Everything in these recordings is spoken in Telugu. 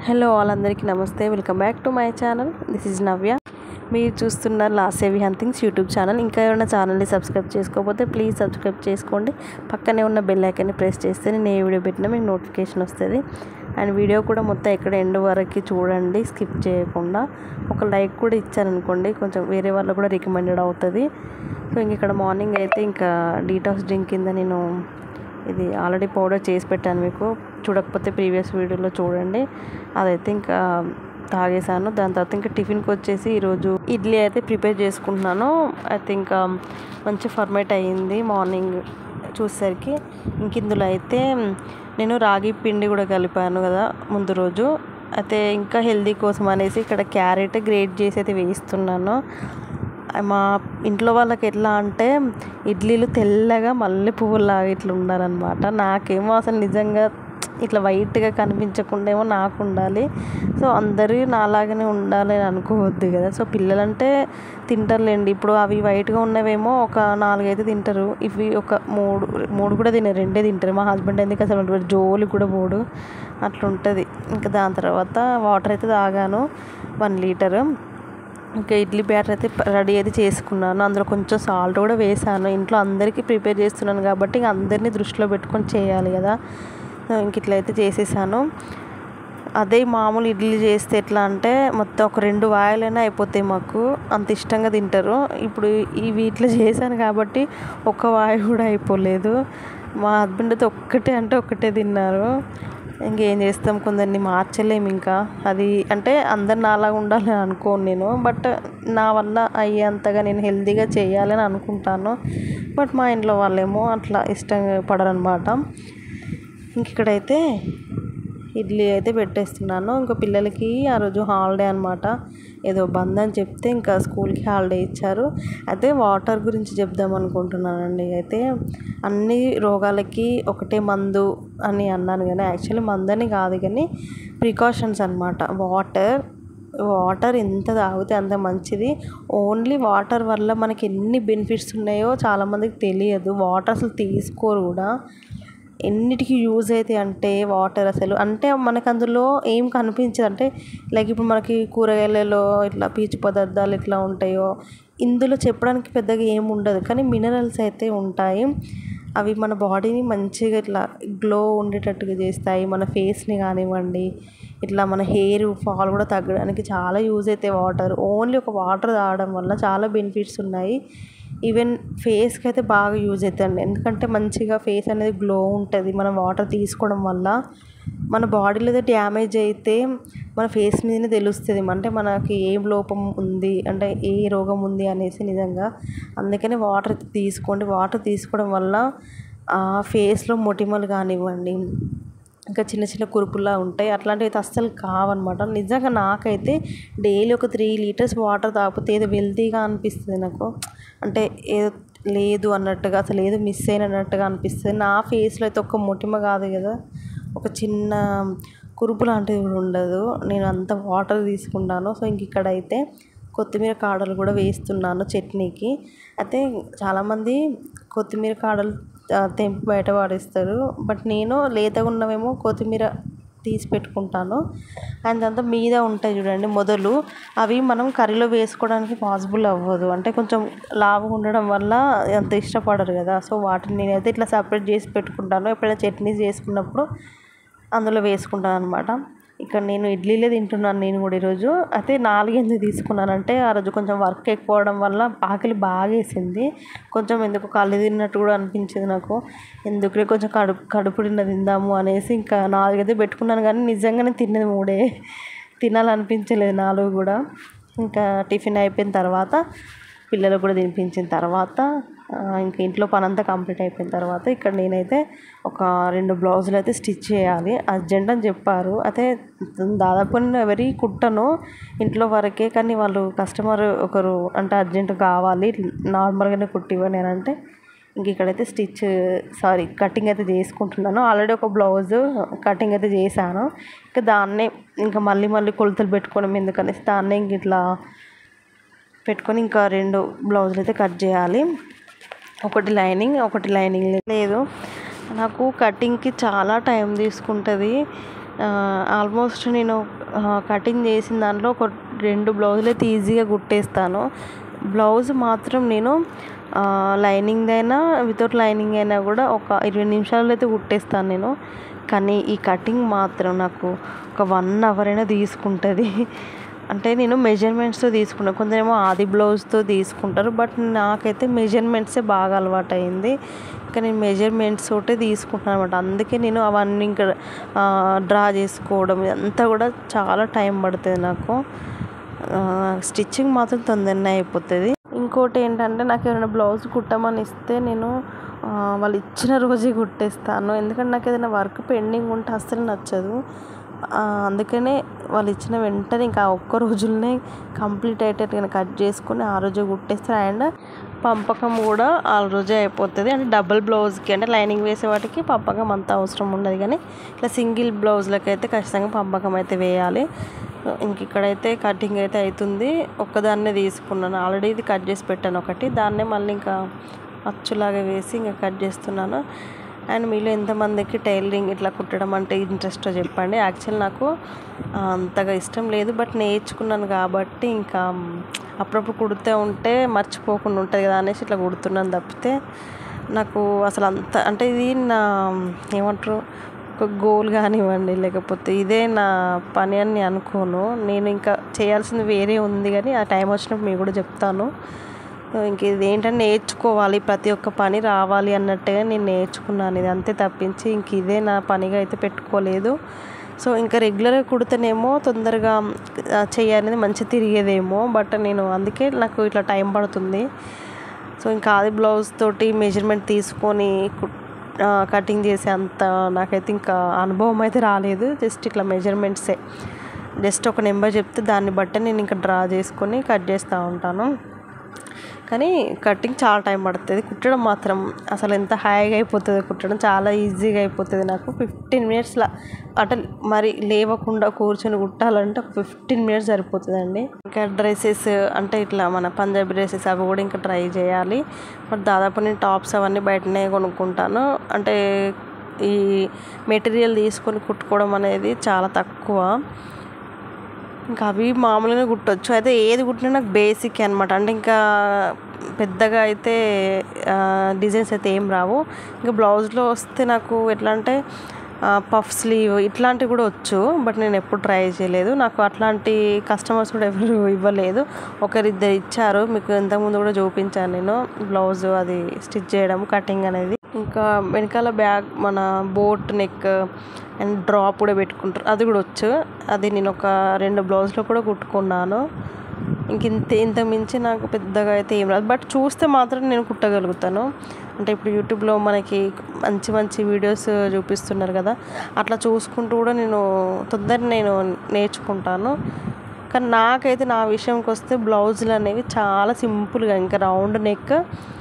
హలో ఆల్ అందరికీ నమస్తే welcome back to my channel this is Navya మీరు చూస్తున్న లాసేవి హంటింగ్స్ యూట్యూబ్ ఛానల్ ఇంకా ఏమైనా ఛానల్ని సబ్స్క్రైబ్ చేసుకోకపోతే ప్లీజ్ సబ్స్క్రైబ్ చేసుకోండి పక్కనే ఉన్న బెల్ ఐకాన్ని ప్రెస్ చేస్తే నేను ఏ వీడియో పెట్టినా మీకు నోటిఫికేషన్ వస్తుంది అండ్ వీడియో కూడా మొత్తం ఎక్కడ ఎండ్ వరకు చూడండి స్కిప్ చేయకుండా ఒక లైక్ కూడా ఇచ్చారనుకోండి కొంచెం వేరే వాళ్ళు కూడా రికమెండెడ్ అవుతుంది సో ఇంక ఇక్కడ మార్నింగ్ అయితే ఇంకా డీటాక్స్ డ్రింక్ కింద నేను ఇది ఆల్రెడీ పౌడర్ చేసి పెట్టాను మీకు చూడకపోతే ప్రీవియస్ వీడియోలో చూడండి అదైతే ఇంకా తాగేసాను దాని తర్వాత ఇంకా టిఫిన్కి వచ్చేసి ఈరోజు ఇడ్లీ అయితే ప్రిపేర్ చేసుకుంటున్నాను అయితే ఇంకా మంచి ఫర్మేట్ అయ్యింది మార్నింగ్ చూసేసరికి ఇంక ఇందులో అయితే నేను రాగి పిండి కూడా కలిపాను కదా ముందు రోజు అయితే ఇంకా హెల్దీ కోసం అనేసి ఇక్కడ క్యారెట్ గ్రేట్ చేసి అయితే వేయిస్తున్నాను మా ఇంట్లో వాళ్ళకి ఎట్లా అంటే ఇడ్లీలు తెల్లగా మల్లె పువ్వులాగా ఇట్లా ఉండాలన్నమాట నాకేమో అసలు నిజంగా ఇట్లా వైట్గా కనిపించకుండా ఏమో నాకు ఉండాలి సో అందరూ నాలాగానే ఉండాలి అని అనుకోవద్దు కదా సో పిల్లలంటే తింటారులేండి ఇప్పుడు అవి వైట్గా ఉన్నవేమో ఒక నాలుగైతే తింటారు ఇవి ఒక మూడు మూడు కూడా తినరు రెండే తింటారు మా హస్బెండ్ ఎందుకు అసలు జోలి కూడా పోడు అట్లా ఉంటుంది ఇంకా దాని తర్వాత వాటర్ అయితే తాగాను వన్ లీటరు ఇంకా ఇడ్లీ బ్యాటర్ అయితే రెడీ అయితే చేసుకున్నాను అందులో కొంచెం సాల్ట్ కూడా వేసాను ఇంట్లో అందరికీ ప్రిపేర్ చేస్తున్నాను కాబట్టి ఇంక అందరినీ దృష్టిలో పెట్టుకొని చేయాలి కదా ఇంక ఇట్లయితే చేసేసాను అదే మామూలు ఇడ్లీ చేస్తే ఎట్లా అంటే మొత్తం ఒక రెండు వాయిలైనా అయిపోతాయి మాకు అంత ఇష్టంగా తింటారు ఇప్పుడు ఈ వీటిలో చేశాను కాబట్టి ఒక్క వాయి కూడా అయిపోలేదు మా హస్బెండ్ అయితే ఒక్కటే అంటే ఒక్కటే తిన్నారు ఇంకేం చేస్తాం కొందరిని మార్చలేము ఇంకా అది అంటే అందరు నాలాగా ఉండాలని అనుకోను నేను బట్ నా వల్ల అయ్యేంతగా నేను హెల్తీగా చేయాలని అనుకుంటాను బట్ మా ఇంట్లో వాళ్ళేమో అట్లా ఇష్టంగా పడరనమాట ఇంక ఇక్కడైతే ఇడ్లీ అయితే పెట్టేస్తున్నాను ఇంకా పిల్లలకి ఆ రోజు హాలిడే అనమాట ఏదో బంద్ అని చెప్తే ఇంకా స్కూల్కి హాలిడే ఇచ్చారు అయితే వాటర్ గురించి చెప్దాం అనుకుంటున్నానండి అయితే అన్ని రోగాలకి ఒకటే మందు అని అన్నాను కానీ యాక్చువల్లీ మందు అని కాదు కానీ ప్రికాషన్స్ అనమాట వాటర్ వాటర్ ఎంత తాగితే అంత మంచిది ఓన్లీ వాటర్ వల్ల మనకి ఎన్ని బెనిఫిట్స్ ఉన్నాయో చాలామందికి తెలియదు వాటర్ అసలు తీసుకోరు కూడా ఎన్నిటికి యూజ్ అవుతాయి అంటే వాటర్ అసలు అంటే మనకు అందులో ఏం కనిపించదు అంటే లైక్ ఇప్పుడు మనకి కూరగాయలలో ఇట్లా పీచు పదార్థాలు ఎట్లా ఉంటాయో ఇందులో చెప్పడానికి పెద్దగా ఏం ఉండదు కానీ మినరల్స్ అయితే ఉంటాయి అవి మన బాడీని మంచిగా ఇట్లా గ్లో ఉండేటట్టుగా చేస్తాయి మన ఫేస్ని కానివ్వండి ఇట్లా మన హెయిర్ ఫాల్ కూడా తగ్గడానికి చాలా యూజ్ అవుతాయి వాటర్ ఓన్లీ ఒక వాటర్ తాగడం వల్ల చాలా బెనిఫిట్స్ ఉన్నాయి ఈవెన్ ఫేస్కి అయితే బాగా యూజ్ అవుతుంది ఎందుకంటే మంచిగా ఫేస్ అనేది గ్లో ఉంటుంది మనం వాటర్ తీసుకోవడం వల్ల మన బాడీలో ఏదో డ్యామేజ్ అయితే మన ఫేస్ మీదనే తెలుస్తుంది అంటే మనకి ఏం లోపం ఉంది అంటే ఏ రోగం ఉంది అనేసి నిజంగా అందుకని వాటర్ తీసుకోండి వాటర్ తీసుకోవడం వల్ల ఆ ఫేస్లో మొటిమలు కానివ్వండి ఇంకా చిన్న చిన్న కురుపులా ఉంటాయి అట్లాంటివి అయితే అస్సలు కావన్నమాట నిజంగా నాకైతే డైలీ ఒక త్రీ లీటర్స్ వాటర్ తాగితే ఏదో వెల్తీగా అనిపిస్తుంది నాకు అంటే ఏదో లేదు అన్నట్టుగా అసలు ఏదో మిస్ అయినట్టుగా అనిపిస్తుంది నా ఫేస్లో అయితే ఒక్క మొటిమ కాదు కదా ఒక చిన్న కురుపు లాంటిది కూడా ఉండదు నేను అంత వాటర్ తీసుకుంటాను సో ఇంక ఇక్కడైతే కొత్తిమీర కాడలు కూడా వేస్తున్నాను చట్నీకి అయితే చాలామంది కొత్తిమీర కాడలు తెంపి బయట పడేస్తారు బట్ నేను లేతగా ఉన్నవేమో కొత్తిమీర తీసి పెట్టుకుంటాను అండ్ అంతా మీద ఉంటాయి చూడండి మొదలు అవి మనం కర్రీలో వేసుకోవడానికి పాసిబుల్ అవ్వదు అంటే కొంచెం లావుగా ఉండడం వల్ల అంత ఇష్టపడరు కదా సో వాటిని నేనైతే ఇట్లా సపరేట్ చేసి పెట్టుకుంటాను ఎప్పుడైనా చట్నీస్ చేసుకున్నప్పుడు అందులో వేసుకుంటాను అనమాట ఇక్కడ నేను ఇడ్లీలే తింటున్నాను నేను కూడా ఈరోజు అయితే నాలుగు ఎందుకు తీసుకున్నానంటే ఆ రోజు కొంచెం వర్క్ ఎక్కువ అవడం వల్ల ఆకలి బాగా వేసింది కొంచెం ఎందుకు కళ్ళు తిన్నట్టు కూడా అనిపించింది నాకు ఎందుకులే కొంచెం కడుపు కడుపు నిండా తిందాము అనేసి ఇంకా నాలుగైతే పెట్టుకున్నాను కానీ నిజంగానే తిన్నది మూడే తినాలనిపించలేదు నాలుగు కూడా ఇంకా టిఫిన్ అయిపోయిన తర్వాత పిల్లలకు కూడా తినిపించిన తర్వాత ఇంకా ఇంట్లో పని అంతా కంప్లీట్ అయిపోయిన తర్వాత ఇక్కడ నేనైతే ఒక రెండు బ్లౌజులు అయితే స్టిచ్ చేయాలి అర్జెంట్ అని చెప్పారు అయితే దాదాపు నేను ఎవరి కుట్టను ఇంట్లో వరకే కానీ వాళ్ళు కస్టమర్ ఒకరు అంటే అర్జెంట్ కావాలి నార్మల్గానే కుట్టివ్వండి అని అంటే ఇంక ఇక్కడైతే స్టిచ్ సారీ కటింగ్ అయితే చేసుకుంటున్నాను ఆల్రెడీ ఒక బ్లౌజ్ కటింగ్ అయితే చేశాను ఇంకా దాన్నే ఇంకా మళ్ళీ మళ్ళీ కొలతలు పెట్టుకోవడం ఎందుకనేసి దాన్నే ఇంక ఇట్లా పెట్టుకొని ఇంకా రెండు బ్లౌజులు అయితే కట్ చేయాలి ఒకటి లైనింగ్ ఒకటి లైనింగ్ లేదు నాకు కటింగ్కి చాలా టైం తీసుకుంటుంది ఆల్మోస్ట్ నేను కటింగ్ చేసిన దాంట్లో ఒక రెండు బ్లౌజులు అయితే ఈజీగా కుట్టేస్తాను బ్లౌజ్ మాత్రం నేను లైనింగ్ అయినా వితౌట్ లైనింగ్ అయినా కూడా ఒక ఇరవై నిమిషాల్లో అయితే కుట్టేస్తాను నేను కానీ ఈ కటింగ్ మాత్రం నాకు ఒక వన్ అవర్ అయినా తీసుకుంటుంది అంటే నేను మెజర్మెంట్స్తో తీసుకున్నాను కొందరేమో ఆది బ్లౌజ్తో తీసుకుంటారు బట్ నాకైతే మెజర్మెంట్సే బాగా అలవాటు అయింది ఇంకా నేను మెజర్మెంట్స్ తోటే తీసుకుంటాను అనమాట అందుకే నేను అవన్నీ ఇంకా డ్రా చేసుకోవడం ఇదంతా కూడా చాలా టైం పడుతుంది నాకు స్టిచ్చింగ్ మాత్రం తొందరనే అయిపోతుంది ఇంకోటి ఏంటంటే నాకు ఏమైనా బ్లౌజ్ కుట్టమని ఇస్తే నేను వాళ్ళు ఇచ్చిన రోజే కుట్టేస్తాను ఎందుకంటే నాకు ఏదైనా వర్క్ పెండింగ్ ఉంటే అస్సలు నచ్చదు అందుకనే వాళ్ళు ఇచ్చిన వెంటనే ఇంకా ఒక్క రోజులనే కంప్లీట్ అయ్యేటట్టుగా కట్ చేసుకుని ఆ రోజు కుట్టేస్తాను అండ్ పంపకం కూడా ఆ రోజే అయిపోతుంది అంటే డబుల్ బ్లౌజ్కి అంటే లైనింగ్ వేసే వాటికి పంపకం అంత అవసరం ఉండదు కానీ ఇట్లా సింగిల్ బ్లౌజ్లకి అయితే ఖచ్చితంగా పంపకం అయితే వేయాలి ఇంక ఇక్కడైతే కటింగ్ అయితే అవుతుంది ఒక్కదాన్నే తీసుకున్నాను ఆల్రెడీ ఇది కట్ చేసి పెట్టాను ఒకటి దాన్నే మళ్ళీ ఇంకా అచ్చులాగా వేసి ఇంకా కట్ చేస్తున్నాను అండ్ మీలో ఎంతమందికి టైలరింగ్ ఇట్లా కుట్టడం అంటే ఇంట్రెస్ట్ చెప్పండి యాక్చువల్ నాకు అంతగా ఇష్టం లేదు బట్ నేర్చుకున్నాను కాబట్టి ఇంకా అప్పుడప్పుడు కుడితే ఉంటే మర్చిపోకుండా ఉంటుంది కదా అనేసి ఇట్లా కుడుతున్నాను తప్పితే నాకు అసలు అంత అంటే ఇది నా ఏమంటారు ఒక గోల్ కానివ్వండి లేకపోతే ఇదే నా పని అని నేను అనుకోను నేను ఇంకా చేయాల్సింది వేరే ఉంది కానీ ఆ టైం వచ్చినప్పుడు మీకు కూడా చెప్తాను ఇంక ఇది ఏంటంటే నేర్చుకోవాలి ప్రతి ఒక్క పని రావాలి అన్నట్టుగా నేను నేర్చుకున్నాను ఇది అంతే తప్పించి ఇంక ఇదే నా పనిగా అయితే పెట్టుకోలేదు సో ఇంకా రెగ్యులర్గా కుడితేనేమో తొందరగా చెయ్యి అనేది మంచిగా తిరిగేదేమో బట్ నేను అందుకే నాకు ఇట్లా టైం పడుతుంది సో ఇంకా ఆది బ్లౌజ్ తోటి మెజర్మెంట్ తీసుకొని కటింగ్ చేసే అంత నాకైతే ఇంకా అనుభవం అయితే రాలేదు జస్ట్ ఇట్లా మెజర్మెంట్సే జస్ట్ ఒక నెంబర్ చెప్తే దాన్ని బట్టి నేను ఇంకా డ్రా చేసుకొని కట్ చేస్తూ ఉంటాను కానీ కటింగ్ చాలా టైం పడుతుంది కుట్టడం మాత్రం అసలు ఎంత హాయిగా అయిపోతుంది కుట్టడం చాలా ఈజీగా అయిపోతుంది నాకు ఫిఫ్టీన్ మినిట్స్లో అంటే మరి లేవకుండా కూర్చొని కుట్టాలంటే ఒక ఫిఫ్టీన్ మినిట్స్ సరిపోతుందండి ఇంకా డ్రెస్సెస్ అంటే ఇట్లా మన పంజాబీ డ్రెస్సెస్ అవి కూడా ఇంకా ట్రై చేయాలి బట్ దాదాపు నేను టాప్స్ అవన్నీ బయటనే కొనుక్కుంటాను అంటే ఈ మెటీరియల్ తీసుకొని కుట్టుకోవడం అనేది చాలా తక్కువ ఇంకా అవి మామూలుగా కుట్టవచ్చు అయితే ఏది కుట్టినా నాకు బేసిక్ అనమాట అంటే ఇంకా పెద్దగా అయితే డిజైన్స్ అయితే ఏం రావు ఇంకా బ్లౌజ్లో వస్తే నాకు ఎట్లా అంటే పఫ్ స్లీవ్ ఇట్లాంటివి కూడా వచ్చు బట్ నేను ఎప్పుడు ట్రై చేయలేదు నాకు అట్లాంటి కస్టమర్స్ కూడా ఎవరు ఇవ్వలేదు ఒకరిద్దరు ఇచ్చారు మీకు ఇంతకుముందు కూడా చూపించాను నేను బ్లౌజ్ అది స్టిచ్ చేయడం కటింగ్ అనేది ఇంకా వెనకాల బ్యాగ్ మన బోట్ నెక్ అండ్ డ్రాప్ కూడా పెట్టుకుంటారు అది కూడా వచ్చు అది నేను ఒక రెండు బ్లౌజ్లో కూడా కుట్టుకున్నాను ఇంక ఇంత ఇంత మించి నాకు పెద్దగా అయితే ఏం రాదు బట్ చూస్తే మాత్రం నేను కుట్టగలుగుతాను అంటే ఇప్పుడు యూట్యూబ్లో మనకి మంచి మంచి వీడియోస్ చూపిస్తున్నారు కదా అట్లా చూసుకుంటూ కూడా నేను తొందర నేను నేర్చుకుంటాను కానీ నాకైతే నా విషయంకి వస్తే బ్లౌజులు అనేవి చాలా సింపుల్గా ఇంకా రౌండ్ నెక్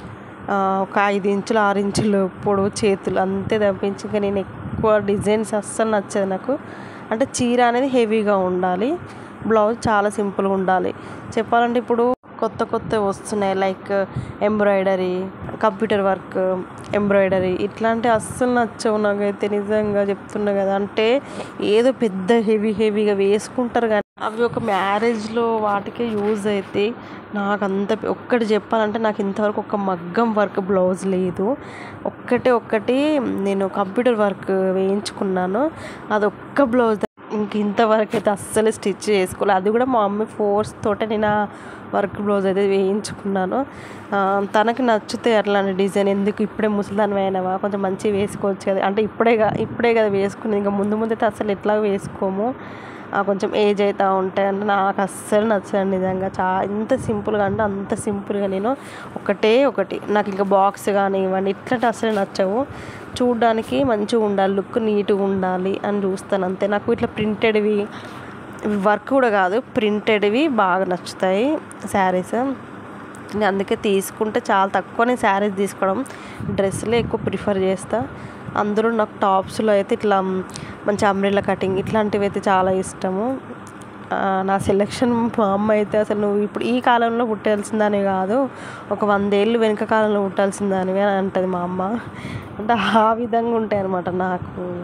ఒక ఐదు ఇంచులు ఆరు ఇంచులు పొడవు చేతులు అంతే తప్పించి ఇంకా నేను ఎక్కువ డిజైన్స్ అస్సలు నచ్చదు నాకు అంటే చీర అనేది హెవీగా ఉండాలి బ్లౌజ్ చాలా సింపుల్గా ఉండాలి చెప్పాలంటే ఇప్పుడు కొత్త కొత్త వస్తున్నాయి like embroidery computer work embroidery ఇట్లాంటివి అస్సలు నచ్చవు నాకైతే నిజంగా చెప్తున్నా కదా అంటే ఏదో పెద్ద హెవీ హెవీగా వేసుకుంటారు కానీ అవి ఒక మ్యారేజ్లో వాటికే యూజ్ అయితే నాకు అంత ఒక్కటి చెప్పాలంటే నాకు ఇంతవరకు ఒక మగ్గం వర్క్ బ్లౌజ్ లేదు ఒక్కటే ఒక్కటి నేను కంప్యూటర్ వర్క్ వేయించుకున్నాను అది ఒక్క బ్లౌజ్ ఇంక ఇంతవరకు అయితే అస్సలు స్టిచ్ చేసుకోలేదు అది కూడా మా మమ్మీ ఫోర్స్ తోటే నేను ఆ వర్క్ బ్లౌజ్ అయితే వేయించుకున్నాను తనకి నచ్చితే అట్లాంటి డిజైన్ ఎందుకు ఇప్పుడే ముసలిదాని అయినావా కొంచెం మంచిగా వేసుకోవచ్చు కదా అంటే ఇప్పుడే ఇప్పుడే కదా వేసుకునేది ఇంకా ముందు ముందు అయితే అసలు ఎట్లా వేసుకోము కొంచెం ఏజ్ అవుతూ ఉంటాయి అంటే నాకు అస్సలు నచ్చదండి నిజంగా చా ఎంత సింపుల్గా అంటే అంత సింపుల్గా నేను ఒకటే ఒకటి నాకు ఇంకా బాక్స్ కానీ ఇవన్నీ ఇట్లాంటి అస్సలు నచ్చవు చూడడానికి మంచిగా ఉండాలి లుక్ నీట్గా ఉండాలి అని చూస్తాను అంతే నాకు ఇట్లా ప్రింటెడ్వి వర్క్ కూడా కాదు ప్రింటెడ్వి బాగా నచ్చుతాయి శారీస్ నేను అందుకే తీసుకుంటే చాలా తక్కువ నేను శారీస్ తీసుకోవడం డ్రెస్సులే ఎక్కువ ప్రిఫర్ చేస్తా అందులో నాకు టాప్స్లో అయితే ఇట్లా మంచి అంబ్రెల్లా కటింగ్ ఇట్లాంటివి అయితే చాలా ఇష్టము నా సెలెక్షన్ మా అమ్మ అయితే అసలు నువ్వు ఇప్పుడు ఈ కాలంలో పుట్టాల్సిందని కాదు ఒక వందేళ్ళు వెనుక కాలంలో పుట్టాల్సిందానివి అని అంటుంది మా అమ్మ అంటే ఆ విధంగా ఉంటాయి అనమాట నాకు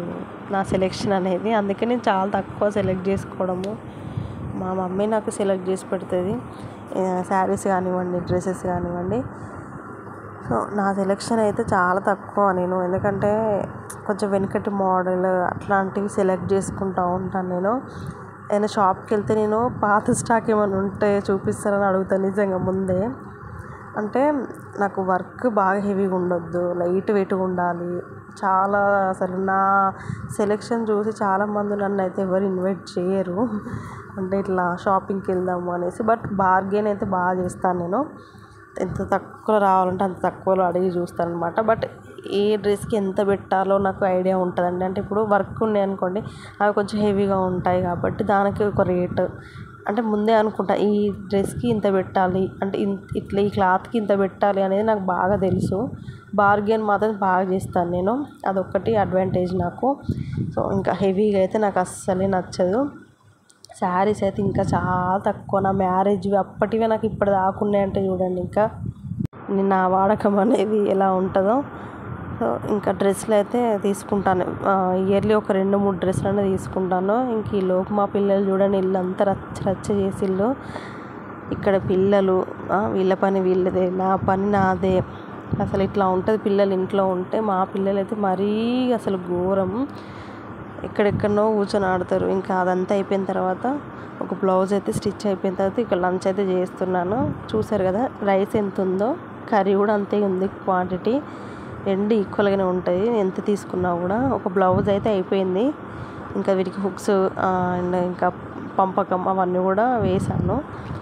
నా సెలెక్షన్ అనేది అందుకే నేను చాలా తక్కువ సెలెక్ట్ చేసుకోవడము మా మమ్మీ నాకు సెలెక్ట్ చేసి పెడుతుంది శారీస్ కానివ్వండి డ్రెస్సెస్ కానివ్వండి సో నా సెలెక్షన్ అయితే చాలా తక్కువ నేను ఎందుకంటే కొంచెం వెనుకటి మోడల్ అట్లాంటివి సెలెక్ట్ చేసుకుంటూ ఉంటాను నేను ఏదైనా షాప్కి వెళ్తే నేను పాత స్టాక్ ఏమైనా ఉంటే చూపిస్తారని అడుగుతాను నిజంగా ముందే అంటే నాకు వర్క్ బాగా హెవీగా ఉండొద్దు లైట్ వెయిట్గా ఉండాలి చాలా అసలు నా సెలెక్షన్ చూసి చాలామంది నన్ను అయితే ఎవరు ఇన్వైట్ చేయరు అంటే ఇట్లా షాపింగ్కి వెళ్దాము అనేసి బట్ బార్గెన్ అయితే బాగా చేస్తాను నేను ఎంత తక్కువ రావాలంటే అంత తక్కువలో అడిగి చూస్తాను అనమాట బట్ ఏ డ్రెస్కి ఎంత పెట్టాలో నాకు ఐడియా ఉంటుందండి అంటే ఇప్పుడు వర్క్ ఉన్నాయి అనుకోండి అవి కొంచెం హెవీగా ఉంటాయి కాబట్టి దానికి ఒక రేటు అంటే ముందే అనుకుంటా ఈ డ్రెస్కి ఇంత పెట్టాలి అంటే ఇన్ ఇట్లా ఈ క్లాత్కి ఇంత పెట్టాలి అనేది నాకు బాగా తెలుసు బార్గెన్ మాత్రం బాగా చేస్తాను నేను అదొక్కటి అడ్వాంటేజ్ నాకు సో ఇంకా హెవీగా అయితే నాకు అస్సలే నచ్చదు శారీస్ అయితే ఇంకా చాలా తక్కువ నా మ్యారేజ్వి అప్పటివే నాకు ఇప్పుడు దాకున్నాయి అంటే చూడండి ఇంకా నేను నా వాడకం అనేది ఎలా ఉంటుందో సో ఇంకా డ్రెస్సులు అయితే తీసుకుంటాను ఇయర్లీ ఒక రెండు మూడు డ్రెస్సులు అనేది తీసుకుంటాను ఇంక ఈ లోపు మా పిల్లలు చూడండి ఇల్లు అంతా రచ్చ రచ్చ చేసిళ్ళు ఇక్కడ పిల్లలు ఆ, వీళ్ళ పని వీళ్ళదే నా పని నాదే అసలు ఇట్లా ఉంటుంది పిల్లలు ఇంట్లో ఉంటే మా పిల్లలు అయితే మరీ అసలు ఘోరం ఎక్కడెక్కడనో కూర్చొని ఆడతారు ఇంకా అదంతా అయిపోయిన తర్వాత ఒక బ్లౌజ్ అయితే స్టిచ్ అయిపోయిన తర్వాత ఇక్కడ లంచ్ అయితే చేస్తున్నాను చూసారు కదా రైస్ ఎంత ఉందో కర్రీ కూడా అంతే ఉంది క్వాంటిటీ రెండు ఈక్వల్గానే ఉంటాయి ఎంత తీసుకున్నా కూడా ఒక బ్లౌజ్ అయితే అయిపోయింది ఇంకా వీటికి హుక్స్ అండ్ ఇంకా పంపకం అవన్నీ కూడా వేసాను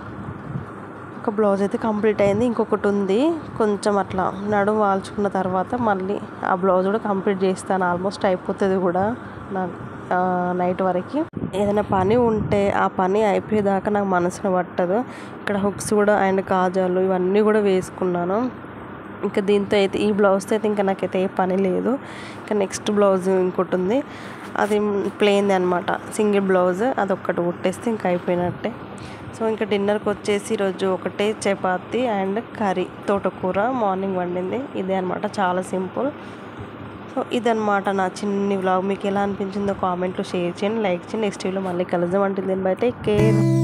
ఒక బ్లౌజ్ అయితే కంప్లీట్ అయింది ఇంకొకటి ఉంది కొంచెం అట్లా నడుము వాల్చుకున్న తర్వాత మళ్ళీ ఆ బ్లౌజ్ కూడా కంప్లీట్ చేస్తాను ఆల్మోస్ట్ అయిపోతుంది కూడా నాకు నైట్ వరకు ఏదైనా పని ఉంటే ఆ పని అయిపోయేదాకా నాకు మనసును పట్టదు ఇక్కడ హుక్స్ కూడా అండ్ కాజాలు ఇవన్నీ కూడా వేసుకున్నాను ఇంకా దీంతో అయితే ఈ బ్లౌజ్తో అయితే ఇంకా నాకైతే ఏ పని లేదు ఇంకా నెక్స్ట్ బ్లౌజ్ ఇంకోటి ఉంది అది ప్లెయిన్ది అనమాట సింగిల్ బ్లౌజ్ అదొక్కటి కుట్టేస్తే ఇంకా అయిపోయినట్టే సో ఇంకా డిన్నర్కి వచ్చేసి ఈరోజు ఒకటే చపాతి అండ్ కర్రీ తోటకూర మార్నింగ్ వండింది ఇదే అనమాట చాలా సింపుల్ సో ఇదనమాట నా చిన్ని వ్లాగ్ మీకు ఎలా అనిపించిందో కామెంట్లో షేర్ చేయండి లైక్ చేయండి నెక్స్ట్ వీడియోలో మళ్ళీ కలుద్దాం అంటే దీని బయట కేర్